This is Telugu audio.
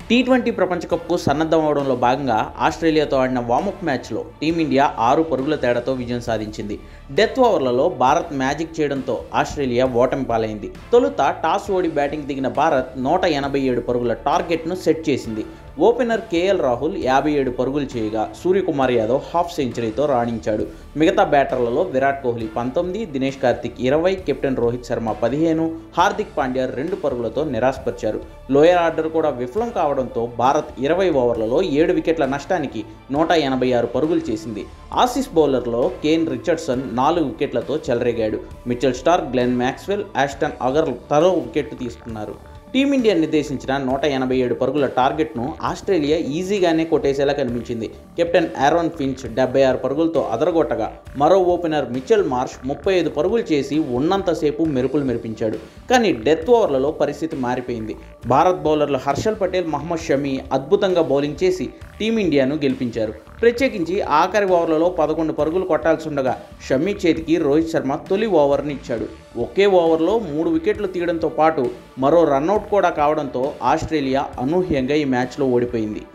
టీ ట్వంటీ ప్రపంచ కప్కు సన్నద్ధం అవడంలో భాగంగా ఆస్ట్రేలియాతో ఆడిన వామప్ మ్యాచ్లో టీమిండియా ఆరు పరుగుల తేడాతో విజయం సాధించింది డెత్ ఓవర్లలో భారత్ మ్యాజిక్ చేయడంతో ఆస్ట్రేలియా ఓటమి పాలైంది తొలుత టాస్ ఓడి బ్యాటింగ్ దిగిన భారత్ నూట ఎనభై ఏడు పరుగుల టార్గెట్ను సెట్ చేసింది ఓపెనర్ కేఎల్ రాహుల్ యాభై ఏడు పరుగులు చేయగా సూర్యకుమార్ యాదవ్ హాఫ్ సెంచరీతో రాణించాడు మిగతా బ్యాటర్లలో విరాట్ కోహ్లీ పంతొమ్మిది దినేష్ కార్తిక్ ఇరవై కెప్టెన్ రోహిత్ శర్మ పదిహేను హార్దిక్ పాండ్యా రెండు పరుగులతో నిరాశపరిచారు లోయర్ ఆర్డర్ కూడా విఫలం కావడంతో భారత్ ఇరవై ఓవర్లలో ఏడు వికెట్ల నష్టానికి నూట ఎనభై ఆరు పరుగులు చేసింది ఆసిస్ బౌలర్లో కేన్ రిచర్డ్సన్ నాలుగు వికెట్లతో చెలరేగాడు Mitchell Starc Glenn Maxwell Ashton Agar తలో వికెట్ తీసుకున్నారు టీమిండియా నిర్దేశించిన నూట ఎనభై ఏడు పరుగుల టార్గెట్ను ఆస్ట్రేలియా ఈజీగానే కొట్టేసేలా కనిపించింది కెప్టెన్ ఆరోన్ ఫించ్ డెబ్బై ఆరు పరుగులతో అదరగొట్టగా మరో ఓపెనర్ మిచెల్ మార్ష్ ముప్పై ఐదు పరుగులు చేసి ఉన్నంతసేపు మెరుపులు మెరిపించాడు కానీ డెత్ ఓవర్లలో పరిస్థితి మారిపోయింది భారత్ బౌలర్లు హర్షల్ పటేల్ మహమ్మద్ షమీ అద్భుతంగా బౌలింగ్ చేసి టీమిండియాను గెలిపించారు ప్రత్యేకించి ఆఖరి ఓవర్లలో పదకొండు పరుగులు కొట్టాల్సి ఉండగా షమీ చేతికి రోహిత్ శర్మ తొలి ఓవర్ని ఇచ్చాడు ఒకే ఓవర్లో మూడు వికెట్లు తీయడంతో పాటు మరో రన్అట్ కూడా కావడంతో ఆస్ట్రేలియా అనూహ్యంగా ఈ మ్యాచ్లో ఓడిపోయింది